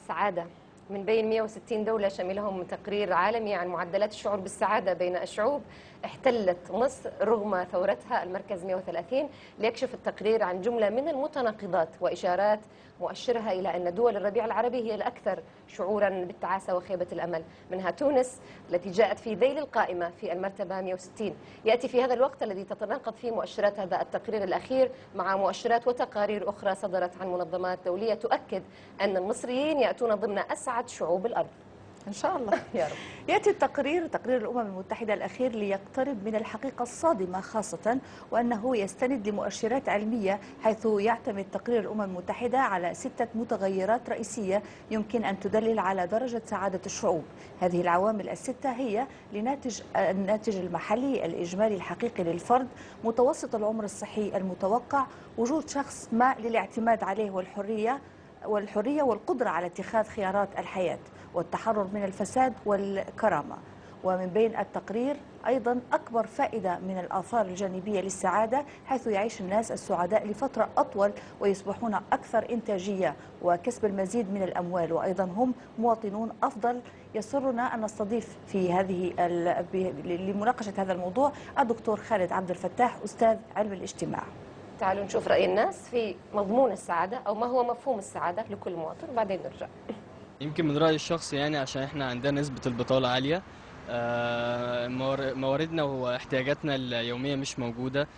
السعادة من بين 160 دولة شملهم تقرير عالمي عن معدلات الشعور بالسعادة بين الشعوب احتلت مصر رغم ثورتها المركز 130 ليكشف التقرير عن جملة من المتناقضات وإشارات مؤشرها إلى أن دول الربيع العربي هي الأكثر شعورا بالتعاسة وخيبة الأمل منها تونس التي جاءت في ذيل القائمة في المرتبة 160 يأتي في هذا الوقت الذي تتناقض فيه مؤشرات هذا التقرير الأخير مع مؤشرات وتقارير أخرى صدرت عن منظمات دولية تؤكد أن المصريين يأتون ضمن أسعد شعوب الأرض إن شاء الله يا رب يأتي التقرير تقرير الأمم المتحدة الأخير ليقترب من الحقيقة الصادمة خاصة وأنه يستند لمؤشرات علمية حيث يعتمد تقرير الأمم المتحدة على ستة متغيرات رئيسية يمكن أن تدلل على درجة سعادة الشعوب هذه العوامل الستة هي لناتج الناتج المحلي الإجمالي الحقيقي للفرد متوسط العمر الصحي المتوقع وجود شخص ما للاعتماد عليه والحرية والحرية والقدرة على اتخاذ خيارات الحياة والتحرر من الفساد والكرامة ومن بين التقرير أيضا أكبر فائدة من الآثار الجانبية للسعادة حيث يعيش الناس السعداء لفترة أطول ويصبحون أكثر إنتاجية وكسب المزيد من الأموال وأيضا هم مواطنون أفضل يسرنا أن نستضيف في هذه ال- ب- لمناقشة هذا الموضوع الدكتور خالد عبد الفتاح أستاذ علم الاجتماع تعالوا نشوف رأي الناس في مضمون السعادة أو ما هو مفهوم السعادة لكل مواطن وبعدين نرجع يمكن من رأيي الشخصي يعني عشان احنا عندنا نسبة البطالة عالية آه، موار- مواردنا واحتياجاتنا اليومية مش موجودة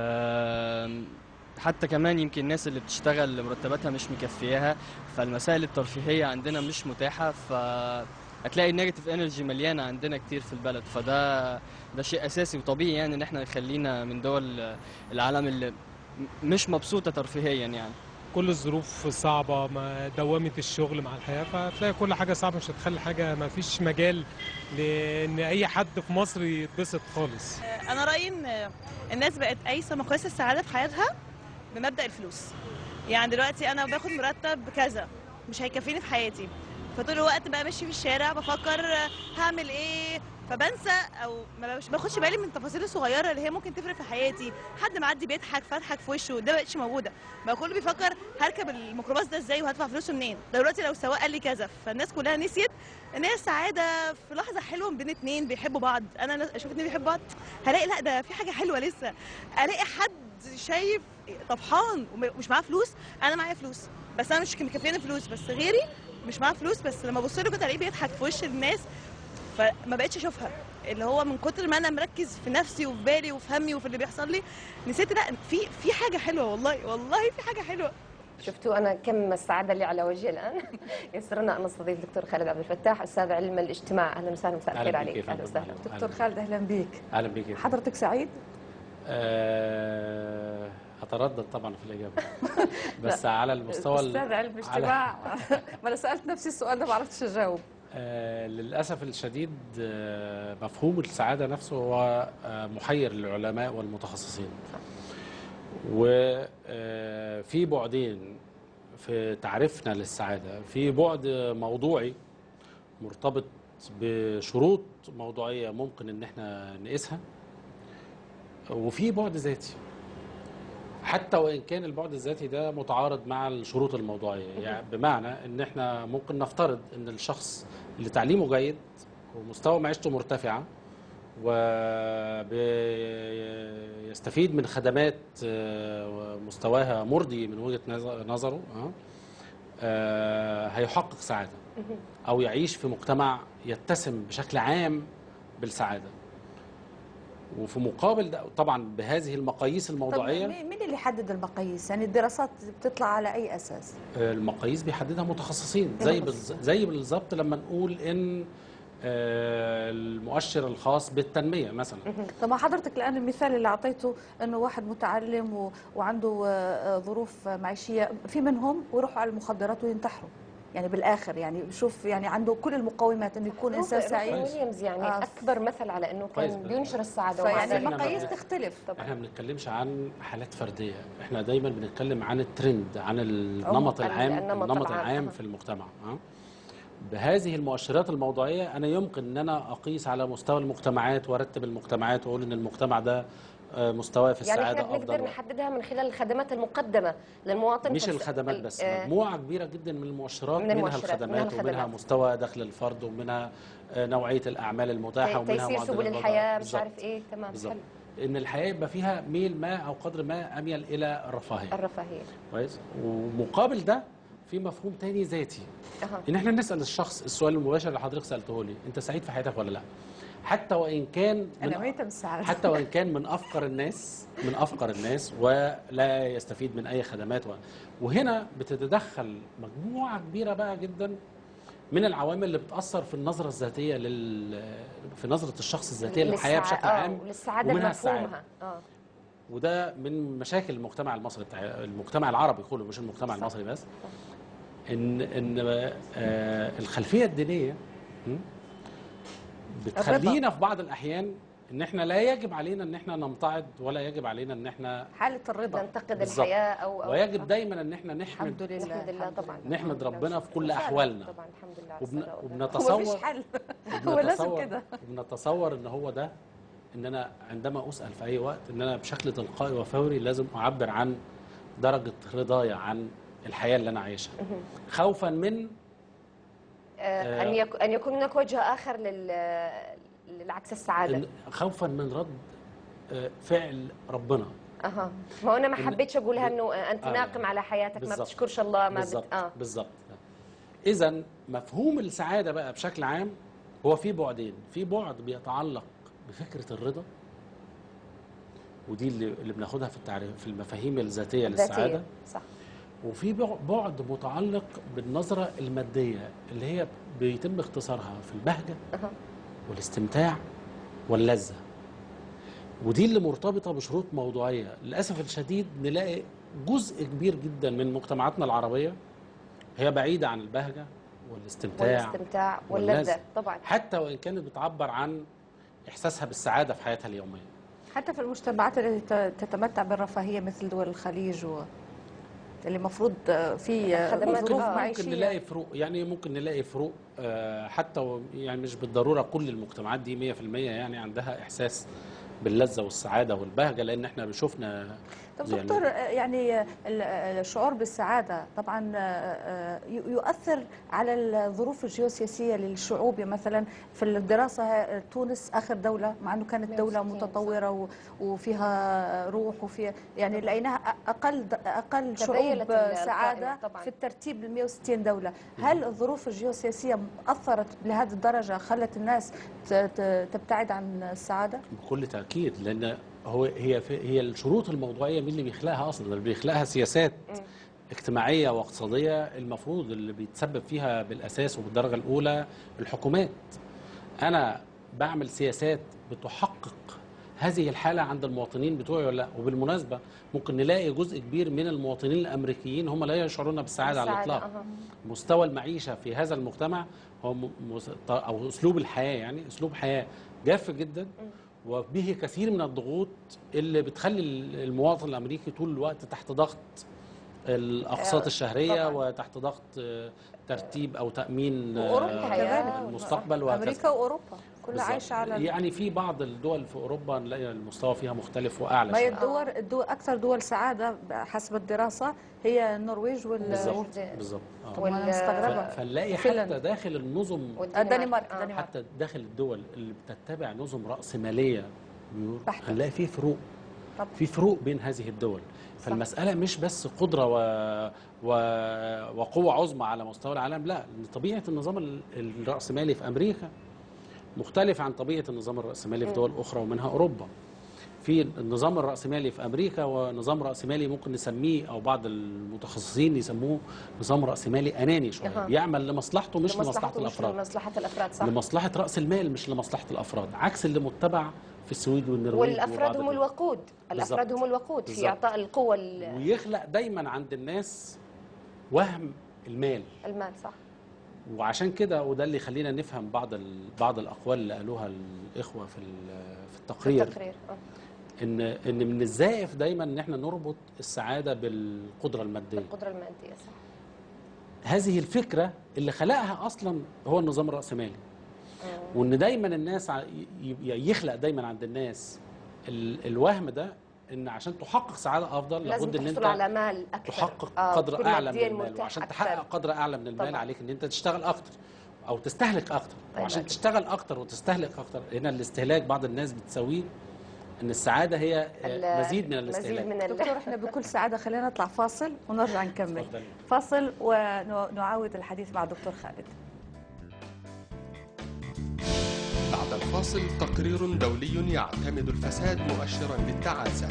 آه، حتى كمان يمكن الناس اللي بتشتغل مرتباتها مش مكفياها فالمسائل الترفيهية عندنا مش متاحة فهتلاقي النيجاتيف انرجي مليانة عندنا كتير في البلد فده ده شيء أساسي وطبيعي يعني إن احنا نخلينا من دول العالم اللي م- مش مبسوطة ترفيهيا يعني كل الظروف صعبة ما دوامة الشغل مع الحياة فتلاقي كل حاجة صعبة مش هتخلي حاجة ما فيش مجال لأن أي حد في مصر يتبسط خالص انا رايي ان الناس بقت قايسه مقاييس السعاده في حياتها بمبدا الفلوس يعني دلوقتي انا باخد مرتب كذا مش هيكفيني في حياتي فطول الوقت بقى ماشي في الشارع بفكر هعمل ايه فبنسى او ما مش باخدش بالي من التفاصيل الصغيره اللي هي ممكن تفرق في حياتي حد معدي بيضحك فاضحك في وشه ده بقتش موجوده بقى كله بيفكر هركب الميكروباص ده ازاي وهدفع فلوسه منين ده دلوقتي لو سواق قال لي كذا فالناس كلها نسيت ان هي السعاده في لحظه حلوه بين اتنين بيحبوا بعض انا ناس- اشوف اتنين بيحبوا بعض هلاقي لا ده في حاجه حلوه لسه الاقي حد شايف طفحان ومش معاه فلوس انا معايا فلوس بس انا مش مكفياني فلوس بس غيري مش معاه فلوس بس لما ابص له كده الاقيه بيضحك في وش الناس فما بقتش اشوفها اللي هو من كتر ما انا مركز في نفسي وفي بالي وفي همي وفي اللي بيحصل لي نسيت لا في في حاجه حلوه والله والله في حاجه حلوه شفتوا أنا كم السعادة اللي على وجهي الآن يسرنا أن نستضيف دكتور خالد عبد الفتاح أستاذ علم الاجتماع أهلا وسهلا مساء أهلا الخير بك عليك كيف أهلا أنتم؟ وسهلا أهلا. دكتور خالد أهلا بك اهلا بك يا فندم. حضرتك سعيد؟ آه، اتردد طبعا في الاجابه بس على المستوى ال- أستاذ علم على- الاجتماع ما أنا سألت نفسي السؤال ده ما عرفتش أجاوب آه، للاسف الشديد آه، مفهوم السعاده نفسه هو آه، محير للعلماء والمتخصصين وفي بعدين في تعريفنا للسعاده في بعد موضوعي مرتبط بشروط موضوعيه ممكن ان احنا نقيسها وفي بعد ذاتي حتى وان كان البعد الذاتي ده متعارض مع الشروط الموضوعيه يعني بمعنى ان احنا ممكن نفترض ان الشخص اللي تعليمه جيد ومستوى معيشته مرتفعه ويستفيد من خدمات آه، مستواها مرضي من وجهه نظ- نظره آه، آه، هيحقق سعاده او يعيش في مجتمع يتسم بشكل عام بالسعاده وفي مقابل ده طبعا بهذه المقاييس طب الموضوعيه مين مين اللي يحدد المقاييس؟ يعني الدراسات بتطلع على أي أساس؟ المقاييس بيحددها متخصصين زي بالز- زي بالظبط لما نقول ان آه، المؤشر الخاص بالتنميه مثلا طب ما حضرتك الآن المثال اللي أعطيته أنه واحد متعلم و... وعنده آه، ظروف معيشية في منهم ويروحوا على المخدرات وينتحروا يعني بالآخر يعني شوف يعني عنده كل المقومات أنه يكون إنسان روبن سعيد ويليامز يعني آه. أكبر مثل على أنه كويس كان بس- بينشر السعادة ومع فيعني إحنا ذلك المقاييس بدنا- تختلف احنا ما بنتكلمش عن حالات فرديه احنا دايما بنتكلم عن الترند عن النمط عن العام النمط النمط العام. العام أها. في المجتمع اه بهذه المؤشرات الموضوعيه انا يمكن ان انا اقيس على مستوى المجتمعات وارتب المجتمعات واقول ان المجتمع ده آه، مستواه في يعني السعاده احنا بنقدر افضل نحددها من خلال الخدمات المقدمه للمواطن مش فالس- الخدمات ال- بس آه، مجموعه كبيره جدا من المؤشرات من منها المؤشرات، منها الخدمات ومنها الخدمات. مستوى دخل الفرد ومنها آه، نوعيه الاعمال المتاحه ومنها تيسير معدل سبل الوضع. الحياه مش بالظبط. عارف ايه تمام بالظبط حلو ان الحياه يبقى فيها ميل ما او قدر ما اميل الى الرفاهيه الرفاهيه كويس ومقابل ده في مفهوم تاني ذاتي اها ان احنا نسال الشخص السؤال المباشر اللي حضرتك سالته لي انت سعيد في حياتك ولا لا حتى وان كان من انا ميته من السعاده حتى وان كان من افقر الناس من افقر الناس ولا يستفيد من اي خدمات و... وهنا بتتدخل مجموعه كبيره بقى جدا من العوامل اللي بتاثر في النظره الذاتيه لل في نظره الشخص الذاتيه للحياه للسع- بشكل آه، عام وللسعاده ومنها السعادة. بمفهومها اه وده من مشاكل المجتمع المصري بتاع المجتمع العربي كله مش المجتمع صح. المصري بس ان ان آه، الخلفيه الدينيه م، بتخلينا في بعض الاحيان ان احنا لا يجب علينا ان احنا نمتعض ولا يجب علينا ان احنا حاله الرضا ننتقد بالظبط. الحياه او او ويجب دايما ان احنا نحمد الحمد لله نحمد الله الحمد طبعا لله. نحمد الحمد لله ربنا في كل والشكر. احوالنا طبعا الحمد لله على وبن- الصلاة والسلام. وبنتصور ومفيش حل هو لازم وبنتصور- كده وبنتصور ان هو ده ان انا عندما اسال في اي وقت ان انا بشكل تلقائي وفوري لازم اعبر عن درجه رضايا عن الحياه اللي انا عايشها خوفا من آه، ان يك- ان يكون هناك وجه اخر لل للعكس السعاده إن خوفا من رد آه، فعل ربنا اها ما هو انا ما إن- حبيتش اقولها انه انت آه. ناقم على حياتك ما بالظبط. بتشكرش الله ما بالظبط بت... اه بالظبط اذا مفهوم السعاده بقى بشكل عام هو في بعدين في بعد بيتعلق بفكره الرضا ودي اللي, اللي بناخدها في التعريف في المفاهيم الذاتيه للسعاده ذاتيه صح وفي بع- بعد متعلق بالنظره الماديه اللي هي بيتم اختصارها في البهجه اها والاستمتاع واللذة ودي اللي مرتبطة بشروط موضوعية للأسف الشديد نلاقي جزء كبير جدا من مجتمعاتنا العربية هي بعيدة عن البهجة والاستمتاع والاستمتاع واللذة. واللذه طبعا حتى وإن كانت بتعبر عن إحساسها بالسعادة في حياتها اليومية حتى في المجتمعات التي ت- تتمتع بالرفاهيه مثل دول الخليج و... اللي المفروض في خدمات- ظروف آه، ممكن معيشيه نلاقي فروق يعني ممكن نلاقي فروق آه، حتى و- يعني مش بالضرورة كل المجتمعات دي 100% يعني عندها إحساس باللذة والسعادة والبهجة لأن احنا بشوفنا طب يعني- دكتور آه، يعني ال- الشعور بالسعادة طبعا آه، آه، ي- يؤثر على الظروف الجيوسياسية للشعوب يعني مثلا في الدراسة آه، تونس آخر دولة مع أنه كانت دولة 160 متطورة و- وفيها روح وفيها يعني لقيناها أ- أقل د- أقل شعوب تبينت ال- سعادة القائمة طبعاً. في الترتيب ل 160 دولة هل الظروف الجيوسياسية أثرت لهذه الدرجة خلت الناس ت- ت- تبتعد عن السعادة؟ بكل تاكيد لان هو هي في هي الشروط الموضوعيه مين اللي بيخلقها اصلا اللي بيخلقها سياسات اجتماعيه واقتصاديه المفروض اللي بيتسبب فيها بالاساس وبالدرجه الاولى الحكومات انا بعمل سياسات بتحقق هذه الحاله عند المواطنين بتوعي ولا لا وبالمناسبه ممكن نلاقي جزء كبير من المواطنين الامريكيين هم لا يشعرون بالسعاده على السعادة، الاطلاق أها. مستوى المعيشه في هذا المجتمع هو م- مس- او اسلوب الحياه يعني اسلوب حياه جاف جدا وبه كثير من الضغوط اللي بتخلي المواطن الامريكي طول الوقت تحت ضغط الاقساط آه، الشهريه طبعاً. وتحت ضغط آه، ترتيب او تامين آه، وأوروبا كذلك المستقبل وهكذا. أمريكا وأوروبا كلها بالظبط. عايشة على يعني في بعض الدول في اوروبا نلاقي المستوى فيها مختلف واعلى ما هي شوية. الدول, الدول اكثر دول سعاده حسب الدراسه هي النرويج وال بالظبط وال- بالظبط آه. طب أنا مستغربة. ف- فنلاقي فنلند. حتى داخل النظم الدنمارك آه. الدنمارك حتى داخل الدول اللي بتتبع نظم رأسمالية بيور، بحتة. هنلاقي فيه فروق طبعا. في فروق بين هذه الدول فالمسألة مش بس قدرة و... و... وقوة عظمى على مستوى العالم لا لأن طبيعة النظام ال- الرأسمالي في أمريكا مختلف عن طبيعة النظام الرأسمالي في دول أخرى ومنها أوروبا في النظام الرأسمالي في أمريكا ونظام رأسمالي ممكن نسميه أو بعض المتخصصين يسموه نظام رأسمالي أناني شوية أها. بيعمل لمصلحته مش لمصلحة لمصلحته مش الأفراد لمصلحة الافراد صح لمصلحة رأس المال مش لمصلحة الأفراد عكس اللي متبع في السويد والنرويج والافراد وبعض هم الدول. الوقود الافراد بالظبط. هم الوقود في بالظبط. اعطاء القوه ال- ويخلق دايما عند الناس وهم المال المال صح وعشان كده وده اللي يخلينا نفهم بعض ال... بعض الاقوال اللي قالوها الاخوه في ال... في التقرير التقرير آه. ان ان من الزائف دايما ان احنا نربط السعاده بالقدره الماديه القدره الماديه صح هذه الفكره اللي خلقها اصلا هو النظام الراسمالي وان دايما الناس ع- ي- ي- يخلق دايما عند الناس ال الوهم ده ان عشان تحقق سعاده افضل لازم لابد ان تحصل انت على مال اكثر تحقق آه، قدر تكون اعلى من مادياً المال مرتاح وعشان أكثر. تحقق قدر اعلى من المال طبعاً. عليك ان انت تشتغل اكتر او تستهلك اكتر طيب وعشان أكيد. تشتغل اكتر وتستهلك اكتر هنا الاستهلاك بعض الناس بتساويه ان السعاده هي ال- آه، مزيد من مزيد الاستهلاك من ال- دكتور احنا بكل سعاده خلينا نطلع فاصل ونرجع نكمل اتفضلي. فاصل ونعاود الحديث مع الدكتور خالد بعد الفاصل تقرير دولي يعتمد الفساد مؤشرا للتعاسة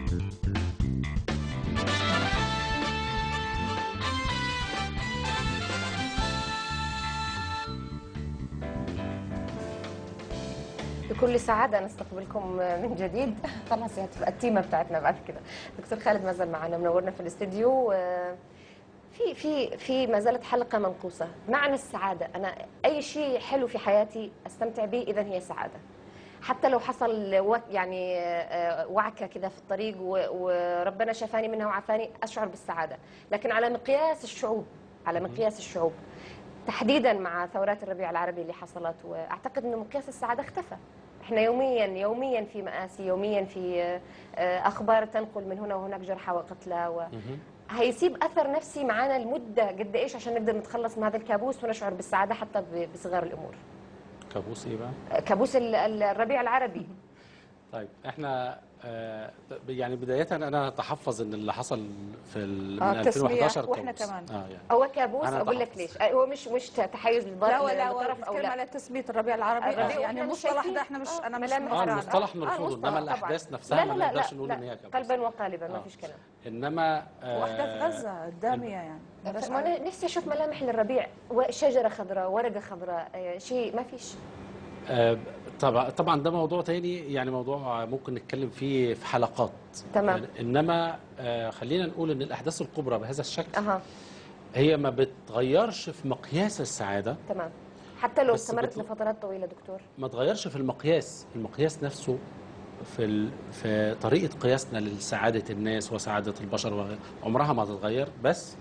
بكل سعادة نستقبلكم من جديد خلاص يعني تبقى التيمة بتاعتنا بعد كده دكتور خالد ما زال معنا منورنا في الاستديو آه، في في في ما زالت حلقة منقوصة معنى السعادة أنا أي شيء حلو في حياتي أستمتع به إذا هي سعادة حتى لو حصل وك يعني آه، وعكة كذا في الطريق و- وربنا شفاني منها وعافاني أشعر بالسعادة لكن على مقياس الشعوب على مقياس الشعوب تحديدا مع ثورات الربيع العربي اللي حصلت واعتقد انه مقياس السعاده اختفى احنا يوميا يوميا في مآسي يوميا في آه، آه، اخبار تنقل من هنا وهناك جرحى وقتلى و... هيسيب اثر نفسي معانا لمده قد ايش عشان نقدر نتخلص من هذا الكابوس ونشعر بالسعاده حتى ب- بصغار الامور كابوس ايه بقى؟ آه، كابوس ال- ال- الربيع العربي طيب احنا آه يعني بدايه انا اتحفظ ان اللي حصل في ال- آه، من تسمية 2011 وإحنا كابوس. كمان. اه يعني هو كابوس أنا اقول لك أتحفظ. ليش آه، هو مش مش تحيز للضرب لا ولا للطرف او بتكلم لا على تسميه الربيع العربي الربيع يعني وإحنا مش المصطلح شايفين. ده احنا مش آه، انا مش ملامح موافقة اه عنه. المصطلح آه، مرفوض المصطلح انما طبعاً. الاحداث نفسها ما نقدرش نقول لا ان هي كابوس قلبا وقالبا ما آه. فيش كلام انما آه واحداث غزه الداميه يعني بس ما انا نفسي اشوف ملامح للربيع شجره خضراء ورقه خضراء آه، شيء ما فيش آه، طبعا طبعا ده موضوع تاني يعني موضوع ممكن نتكلم فيه في حلقات تمام. يعني انما آه، خلينا نقول ان الاحداث الكبرى بهذا الشكل اها هي ما بتغيرش في مقياس السعاده تمام حتى لو بس استمرت بت- لفترات طويله دكتور ما تغيرش في المقياس المقياس نفسه في ال... في طريقه قياسنا لسعاده الناس وسعاده البشر وغيره عمرها ما هتتغير بس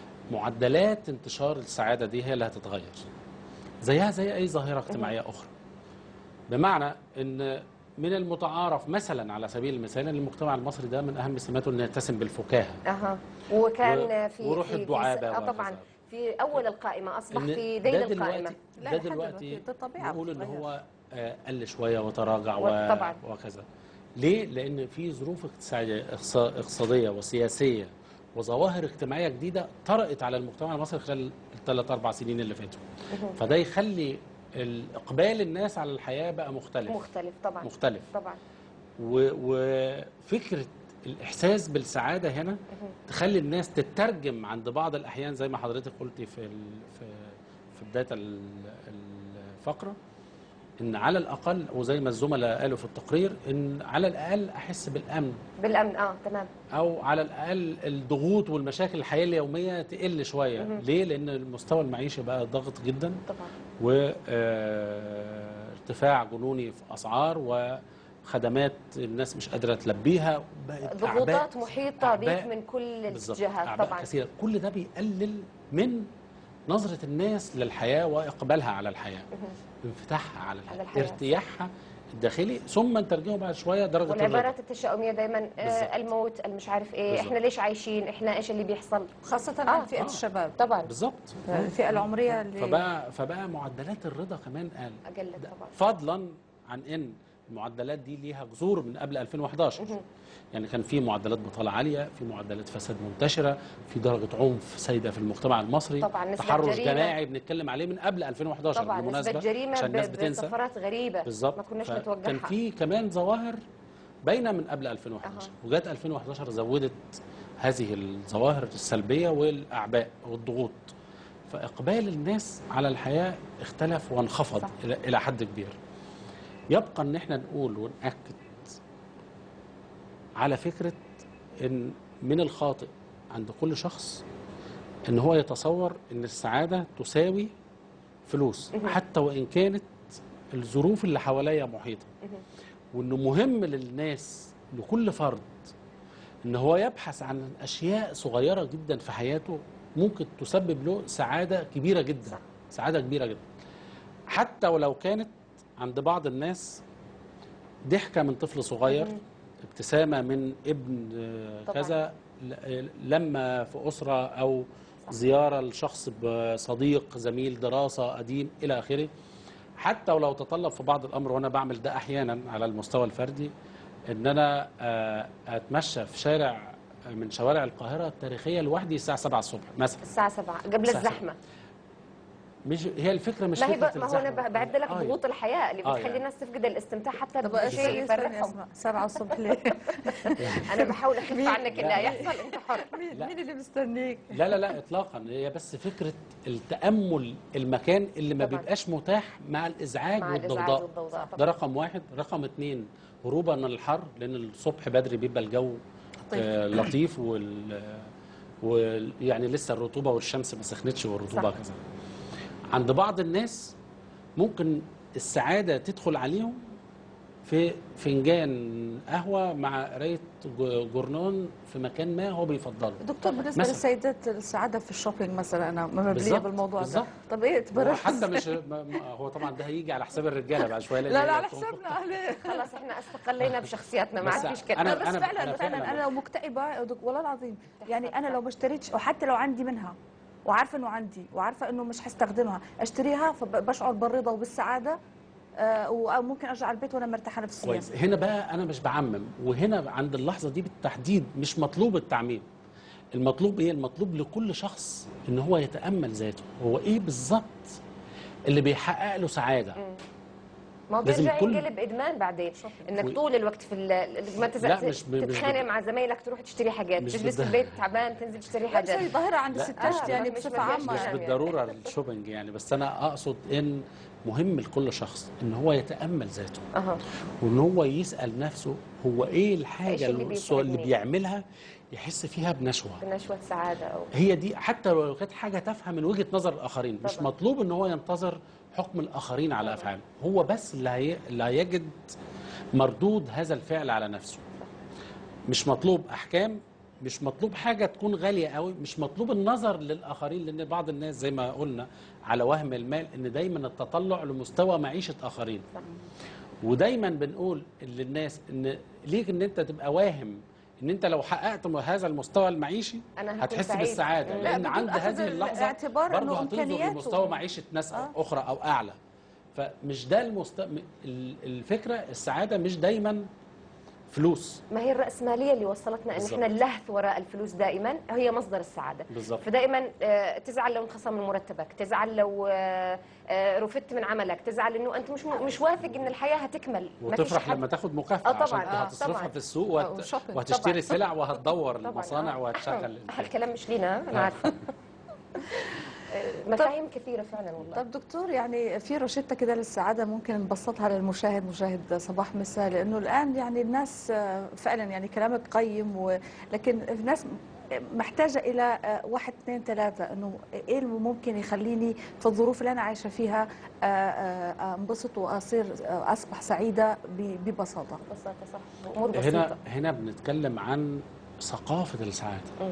معدلات انتشار السعاده دي هي اللي هتتغير زيها زي اي ظاهره اجتماعيه اخرى بمعنى ان من المتعارف مثلا على سبيل المثال ان المجتمع المصري ده من اهم سماته انه يتسم بالفكاهه اها وكان و- في وروح في- في- الدعابة آه طبعا وهكذا. في اول القائمه اصبح إن في ده ذيل القائمه دلوقتي لا، ده لحد دلوقتي دلوقتي ده طبيعة نقول ان بتتغير. هو آه، قل شويه وتراجع و... طبعاً. وكذا ليه لان في ظروف اقتصاديه اقتص- اقتصاديه وسياسيه وظواهر اجتماعيه جديده طرأت على المجتمع المصري خلال الثلاث اربع سنين اللي فاتوا فده يخلي اقبال الناس على الحياه بقى مختلف مختلف طبعا مختلف طبعا و- وفكره الاحساس بالسعاده هنا تخلي الناس تترجم عند بعض الاحيان زي ما حضرتك قلتي في ال- في في بدايه ال- الفقره ان على الاقل وزي ما الزملاء قالوا في التقرير ان على الاقل احس بالامن بالامن اه تمام او على الاقل الضغوط والمشاكل الحياه اليوميه تقل شويه ليه لان المستوى المعيشي بقى ضغط جدا طبعا وارتفاع جنوني في اسعار وخدمات الناس مش قادره تلبيها بقت ضغوطات أعباء- محيطه بيك أعباء من كل بالظبط، الجهات أعباء طبعا كثيرة كل ده بيقلل من نظرة الناس للحياة وإقبالها على الحياة انفتاحها على الحياة, على الحياة، ارتياحها الداخلي ثم نترجمه بعد شوية درجة الرضا والعبارات التشاؤميه دايما بالظبط. آه الموت المش عارف ايه بالظبط. احنا ليش عايشين احنا ايش اللي بيحصل خاصه آه، عن فئه آه. الشباب طبعا بالظبط الفئه العمريه اللي فبقى فبقى معدلات الرضا كمان قل اقل ده طبعا فضلا عن ان المعدلات دي ليها جذور من قبل 2011 يعني كان في معدلات بطاله عاليه في معدلات فساد منتشره في درجه عنف سيده في المجتمع المصري طبعا نسبة تحرش جريمة. جماعي بنتكلم عليه من قبل 2011 طبعا بالمناسبه نسبه جريمه عشان الناس ب- بتنسى بسفرات غريبه بالظبط ما كناش فكان نتوقعها في كمان ظواهر باينه من قبل 2011 وجات 2011 زودت هذه الظواهر السلبيه والاعباء والضغوط فاقبال الناس على الحياه اختلف وانخفض صح. الى إلى حد كبير يبقى ان احنا نقول وناكد على فكره ان من الخاطئ عند كل شخص ان هو يتصور ان السعاده تساوي فلوس حتى وان كانت الظروف اللي حواليا محيطه وانه مهم للناس لكل فرد ان هو يبحث عن اشياء صغيره جدا في حياته ممكن تسبب له سعاده كبيره جدا صح. سعاده كبيره جدا حتى ولو كانت عند بعض الناس ضحكه من طفل صغير ابتسامه من ابن آه، طبعاً. كذا ل- لما في اسره او زياره لشخص صديق زميل دراسه قديم الى اخره حتى ولو تطلب في بعض الامر وانا بعمل ده احيانا على المستوى الفردي ان انا آه، اتمشى في شارع من شوارع القاهره التاريخيه لوحدي الساعه 7 الصبح مثلا الساعه 7 قبل الساعة الزحمه مش هي الفكره مش ما هي فكره ب- ما هو انا الزحمة. ب- بعد لك آه، ضغوط الحياه اللي آه، بتخلي يعني. الناس تفقد الاستمتاع حتى طب ايش بشيء يستنى يفرحهم اسمع 7 الصبح ليه؟ انا بحاول اخف عنك اللي لا. هيحصل انت حر مين لا. مين اللي مستنيك؟ لا لا لا اطلاقا هي بس فكره التامل المكان اللي ما طبعاً. بيبقاش متاح مع الازعاج مع الازعاج والضوضاء والضوضاء ده طبعا رقم واحد رقم اتنين هروبا من الحر لان الصبح بدري بيبقى الجو آه لطيف وال وال- يعني لسه الرطوبه والشمس ما سخنتش والرطوبه صح. كذا عند بعض الناس ممكن السعاده تدخل عليهم في فنجان قهوه مع قرايه ج- جورنان في مكان ما هو بيفضله دكتور بالنسبه مثلاً. للسيدات السعاده في الشوبينج مثلا انا مبليه بالظبط، بالموضوع ده بالظبط. طب ايه هو تبرر حتى مش ما- ما- هو طبعا ده هيجي على حساب الرجاله بعد شويه لأن لا هي لا على بتكون- حسابنا عليه خلاص احنا استقلينا بشخصياتنا ما بس عاد فيش أنا- كلام لا بس أنا- فعلا أنا فعلا فعلاً انا لو مكتئبه دك- والله العظيم يعني انا لو ما اشتريتش وحتى لو عندي منها وعارفه انه عندي وعارفه انه مش هستخدمها اشتريها فبشعر بالرضا وبالسعاده آه، وممكن ارجع البيت وانا مرتاحه نفسيا كويس هنا بقى انا مش بعمم وهنا عند اللحظه دي بالتحديد مش مطلوب التعميم المطلوب ايه المطلوب لكل شخص ان هو يتامل ذاته هو ايه بالظبط اللي بيحقق له سعاده ما هو لازم بيرجع كل- ينقلب ادمان بعدين انك و- طول الوقت في ال- ما تز... لا، مش ب- مش تتخانق بد- مع زمايلك تروح تشتري حاجات مش تجلس في بد- البيت تعبان تنزل تشتري لا بس هي حاجات ظاهره عند لا، الستات آه، يعني مش بصفه ما فيهاش عامه مش يعني. بالضروره الشوبينج يعني بس انا اقصد ان مهم لكل شخص ان هو يتامل ذاته اها وان هو يسال نفسه هو ايه إيش الحاجه اللي اللي, بيسعدني؟ اللي بيعملها يحس فيها بنشوه بنشوة سعادة أو هي دي حتى لو كانت حاجه تافهه من وجهه نظر الاخرين مش طبعاً. مطلوب ان هو ينتظر حكم الاخرين على افعاله هو بس اللي, هي... اللي هيجد مردود هذا الفعل على نفسه مش مطلوب احكام مش مطلوب حاجه تكون غاليه قوي مش مطلوب النظر للاخرين لان بعض الناس زي ما قلنا على وهم المال ان دايما التطلع لمستوى معيشه اخرين صح. ودايما بنقول للناس ان ليك ان انت تبقى واهم ان انت لو حققت هذا المستوى المعيشي أنا هكون هتحس سعيد. بالسعاده لا، لان بدون عند أخذ هذه اللحظه الاعتبار برضه إنه هتنظر إمكانياته. لمستوى معيشه ناس آه. اخرى او اعلى فمش ده المست... م- ال- الفكره السعاده مش دايما فلوس ما هي الرأسمالية اللي وصلتنا ان بالظبط. احنا اللهث وراء الفلوس دائما هي مصدر السعادة بالظبط فدائما آه، تزعل لو انخصم من مرتبك تزعل لو آه، آه، رفدت من عملك تزعل انه انت مش مش واثق ان الحياة هتكمل ما فيش وتفرح حد- لما تاخد مكافاه آه، طبعاً. عشان آه، هتصرفها طبعاً. في السوق آه، وهت... وشوبينج. وهتشتري طبعاً. سلع وهتدور طبعاً. المصانع آه. وهتشغل هالكلام مش لينا انا آه. عارفة آه، مفاهيم كثيرة فعلا والله طب دكتور يعني في روشتة كده للسعادة ممكن نبسطها للمشاهد مشاهد صباح مساء لأنه الآن يعني الناس آه، فعلا يعني كلامك قيم و... لكن الناس محتاجة إلى آه، واحد اثنين ثلاثة إنه إيه اللي ممكن يخليني في الظروف اللي أنا عايشة فيها آه، آه، أنبسط وأصير آه، أصبح سعيدة ب- ببساطة ببساطة صح امور هنا بسيطة هنا بنتكلم عن ثقافه السعاده مم.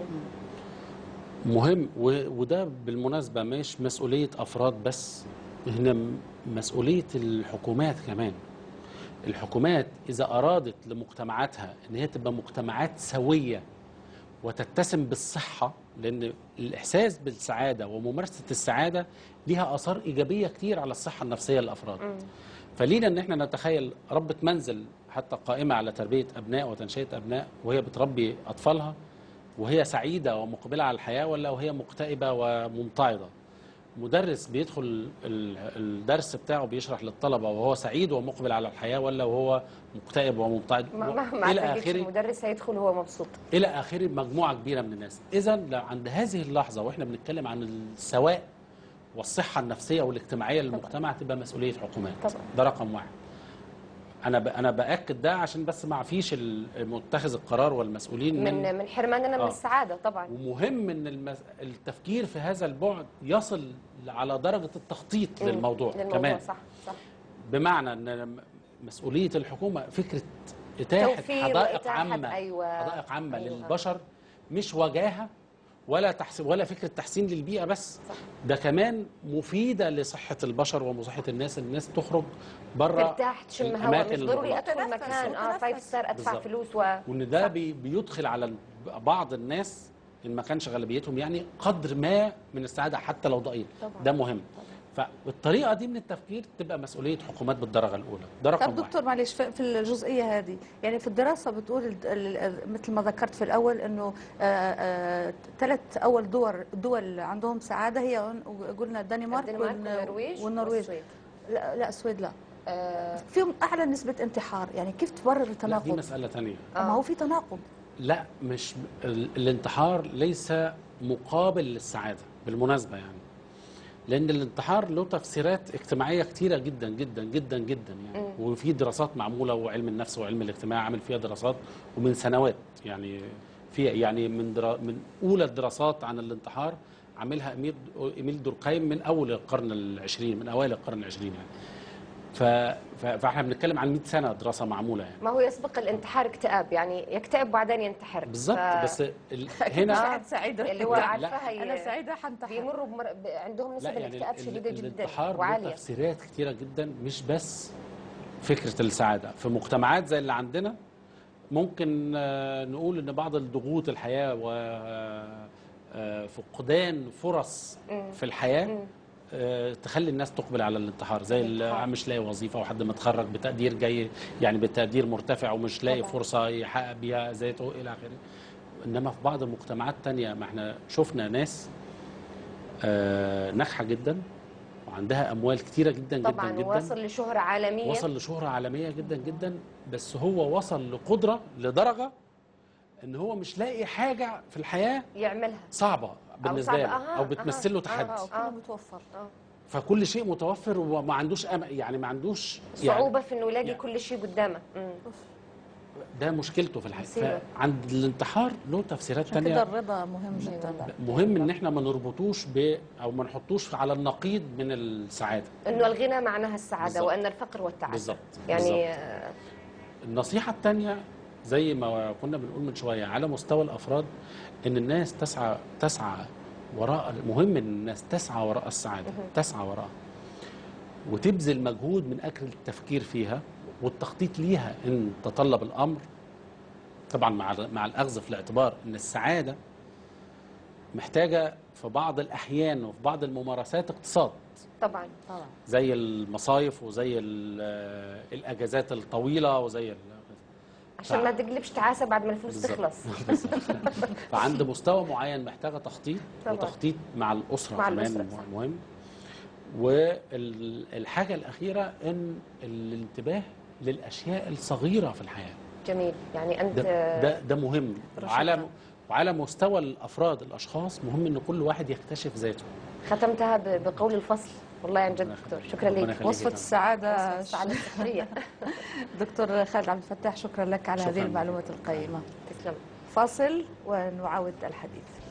مهم و- وده بالمناسبة مش مسؤولية أفراد بس هنا م- مسؤولية الحكومات كمان الحكومات إذا أرادت لمجتمعاتها إن هي تبقى مجتمعات سوية وتتسم بالصحة لأن الإحساس بالسعادة وممارسة السعادة ليها آثار إيجابية كتير على الصحة النفسية للأفراد مم. فلينا ان احنا نتخيل ربة منزل حتى قائمة على تربية أبناء وتنشئة أبناء وهي بتربي أطفالها وهي سعيدة ومقبلة على الحياة ولا وهي مكتئبة وممتعضة مدرس بيدخل ال- الدرس بتاعه بيشرح للطلبة وهو سعيد ومقبل على الحياة ولا وهو مكتئب وممتعض ما ما ما إلى اعتقدش آخره المدرس هيدخل وهو مبسوط إلى آخره مجموعة كبيرة من الناس إذا لو عند هذه اللحظة وإحنا بنتكلم عن السواء والصحة النفسية والاجتماعية للمجتمع تبقى مسؤولية حكومات طبعا. ده رقم واحد أنا ب... أنا بأكد ده عشان بس ما فيش متخذ القرار والمسؤولين من, من من حرماننا من آه. السعادة طبعا ومهم ان المس... التفكير في هذا البعد يصل على درجه التخطيط مم. للموضوع, للموضوع كمان صح صح بمعنى ان مسؤوليه الحكومه فكره اتاحه توفير حدائق وإتاحة، عامه أيوة. حدائق عامه أيوة. للبشر مش وجاهه ولا تحسين ولا فكره تحسين للبيئه بس ده كمان مفيده لصحه البشر وصحه الناس الناس تخرج بره ترتاح تشم هواء الأماكن مش ضروري المغلقة. ادخل وتنفس- مكان اه وتنفس. فايف ستار ادفع بالظبط. فلوس و وان ده صح. بي بيدخل على ال- بعض الناس ان ما كانش غالبيتهم يعني قدر ما من السعاده حتى لو ضئيل طبعاً. ده مهم فالطريقه دي من التفكير تبقى مسؤوليه حكومات بالدرجه الاولى ده رقم طب واحد دكتور معلش في في الجزئيه هذه يعني في الدراسه بتقول ال- ال- ال- مثل ما ذكرت في الاول انه ثلاث اول دول دول عندهم سعاده هي قلنا الدنمارك الدنمارك والن- والنرويج والنرويج والسويد. لا لا السويد لا آه فيهم اعلى نسبه انتحار يعني كيف تبرر لا دي التناقض مساله ثانيه ما هو في تناقض لا مش ال- الانتحار ليس مقابل للسعاده بالمناسبه يعني لان الانتحار له تفسيرات اجتماعيه كتيره جدا جدا جدا جدا يعني وفي دراسات معموله وعلم النفس وعلم الاجتماع عامل فيها دراسات ومن سنوات يعني في يعني من درا من اولى الدراسات عن الانتحار عاملها امير ايميل دوركايم من اول القرن العشرين من اوائل القرن العشرين يعني ف... ف... فاحنا بنتكلم عن 100 سنه دراسه معموله يعني ما هو يسبق الانتحار اكتئاب يعني يكتئب وبعدين ينتحر بالظبط ف- بس ال... هنا هنا سعيده اللي هو لا، عارفاها هي انا سعيده حنتحر بيمروا بمر... ب... عندهم نسب الاكتئاب ال- شديده ال- جدا الانتحار له وعاليه تفسيرات كتيره جدا مش بس فكره السعاده في مجتمعات زي اللي عندنا ممكن آه، نقول ان بعض الضغوط الحياه و آه، فقدان فرص في الحياه آه، تخلي الناس تقبل على الانتحار زي اللي الانتحار. مش لاقي وظيفه وحد متخرج بتقدير جاي يعني بتقدير مرتفع ومش لاقي طبعاً. فرصه يحقق بيها ذاته الى اخره انما في بعض المجتمعات تانية ما احنا شفنا ناس آه، ناجحه جدا وعندها اموال كتيره جدا طبعا جدا جدا وصل لشهره عالميه وصل لشهره عالميه جدا جدا بس هو وصل لقدره لدرجه ان هو مش لاقي حاجه في الحياه يعملها صعبه بالنسبه صعبة. له أها، او بتمثل له أها. تحدي آه. كله متوفر فكل شيء متوفر وما عندوش أمل يعني ما عندوش يعني صعوبه في انه يلاقي يعني- كل شيء قدامه مم. ده مشكلته في الحياه مصيبة. فعند الانتحار له تفسيرات عشان كده تانية الرضا مهم جدا مهم ان احنا ما نربطوش ب او ما نحطوش على النقيض من السعاده انه الغنى معناها السعاده بالضبط. وان الفقر والتعاسه بالظبط يعني بالظبط. آه، النصيحة الثانية زي ما كنا بنقول من شوية على مستوى الأفراد إن الناس تسعى تسعى وراء مهم إن الناس تسعى وراء السعادة تسعى وراءها وتبذل مجهود من أجل التفكير فيها والتخطيط ليها إن تطلب الأمر طبعا مع مع الأخذ في الاعتبار إن السعادة محتاجة في بعض الأحيان وفي بعض الممارسات اقتصاد طبعا طبعا زي المصايف وزي ال- الأجازات الطويلة وزي ال- عشان ما تقلبش تعاسه بعد ما الفلوس بالظبط. تخلص فعند مستوى معين محتاجه تخطيط طبعاً. وتخطيط مع الاسره مع كمان الأسرة، صح. مهم والحاجه الاخيره ان الانتباه للاشياء الصغيره في الحياه جميل يعني انت ده ده, ده مهم رشيد. وعلى وعلى مستوى الافراد الاشخاص مهم ان كل واحد يكتشف ذاته ختمتها ب- بقول الفصل والله عن جد ربنا دكتور يخليك. شكرا ربنا لك يخليك. وصفة السعادة السعاده الصحيه دكتور خالد عبد الفتاح شكرا لك على شكراً هذه لك. المعلومات القيمة تسلم فاصل ونعاود الحديث